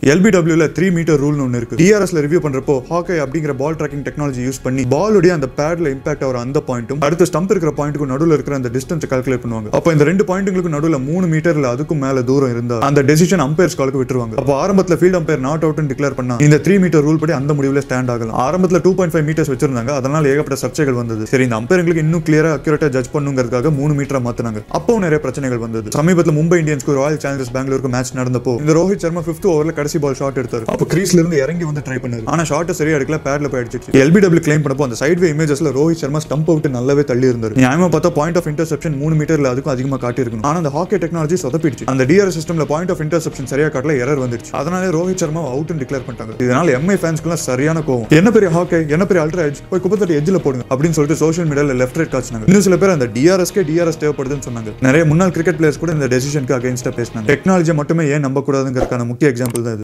எல்பிடபிள்யூல three metre ரூல்னு ஒன்று இருக்கு டிஆர்எஸ்ல review பண்றப்போ ஹாக்கை அப்படிங்கிற பால் ட்ராக்கிங் டெக்னாலஜி யூஸ் பண்ணி பாலுடைய அந்த பேட்ல இம்பாக்ட் ஆகிற அந்த பாயிண்ட்டும் அடுத்த ஸ்டம்ப் இருக்கிற பாயிண்ட்டுக்கும் நடுவில் இருக்கிற அந்த டிஸ்டன்ஸ் கால்குலேட் பண்ணுவாங்க அப்போ இந்த ரெண்டு பாயிண்ட்டுங்களுக்கு நடுவில் மூணு மீட்டர்ல அதுக்கும் மேல தூரம் இருந்தா அந்த டெசிஷன் அம்பையர்ஸ் காலுக்கு விட்டுருவாங்க அப்போ ஆரம்பத்தில் ஃபீல்ட் அம்பையர் நாட் அவுட்னு டிக்ளேர் பண்ணா இந்த த்ரீ மீட்டர் ரூல் படி அந்த முடிவில் ஸ்டாண்ட் ஆகலாம் ஆரம்பத்தில் டூ பாயிண்ட் ஃபைவ் மீட்டர்ஸ் வச்சிருந்தாங்க அதனால ஏகப்பட்ட சர்ச்சைகள் வந்தது சரி இந்த அம்பையர்களுக்கு இன்னும் கிளியரா அக்யூரேட்டா ஜட்ஜ் பண்ணுங்கிறதுக்காக மூணு மீட்டரா மாத்தினாங்க அப்போ நிறைய பிரச்சனைகள் வந்தது சமீபத்தில் மும்பை இந்தியன்ஸ்க்கு ராயல் சேலஞ்சர்ஸ் பெங்களூருக்கு மேட்ச் நடந்தப்போ இந்த ரோஹித் சர்மா ஃபிஃப்த் ஓவர்ல கடைசி பால் ஷாட் எடுத்தாரு அப்போ கிரீஸ்ல இருந்து இறங்கி வந்து ட்ரை பண்ணாரு ஆனா ஷாட் சரியா எடுக்கல பேட்ல போய் அடிச்சிச்சு எல்பிடபிள்யூ கிளைம் பண்ணப்போ அந்த சைட்வே இமேஜஸ்ல ரோஹித் சர்மா ஸ்டம்ப் அவுட் நல்லாவே தள்ளி இருந்தாரு நியாயமா பார்த்தா பாயிண்ட் ஆஃப் இன்டர்செப்ஷன் மூணு மீட்டர்ல அதுக்கும் அதிகமா காட்டியிருக்கணும் ஆனா அந்த ஹாக்கி டெக்னாலஜி சொதப்பிடுச்சு அந்த டிஆர் சிஸ்டம்ல பாயிண்ட் ஆஃப் இன்டர்செப்ஷன் சரியா காட்டல எரர் வந்துருச்சு அதனாலே ரோஹித் சர்மா அவுட் டிக்ளேர் பண்ணிட்டாங்க இதனால எம்ஐ ஃபேன்ஸ்க்குலாம் சரியான கோவம் என்ன பெரிய ஹாக்கி என்ன பெரிய அல்ட்ரா எட்ஜ் போய் குப்பத்தட்டி எட்ஜில் போடுங்க அப்படின்னு சொல்லிட்டு சோஷியல் மீடியால லெஃப்ட் ரைட் காய்ச்சினாங்க இன்னும் சில பேர் அந்த டிஆர்எஸ்கே டிஆர்எஸ் தேவைப்படுதுன்னு சொன்னாங்க நிறைய முன்னாள் கிரிக்கெட் பிளேயர்ஸ் கூட இந்த டெசிஷனுக்கு அகைன்ஸ்டா பேசினாங்க டெக்னாலஜி மட்டுமே ஏன் நம்ப கூடாதுங்கிறதுக்கான முக்கிய எக்ஸாம்பிள் தான் இது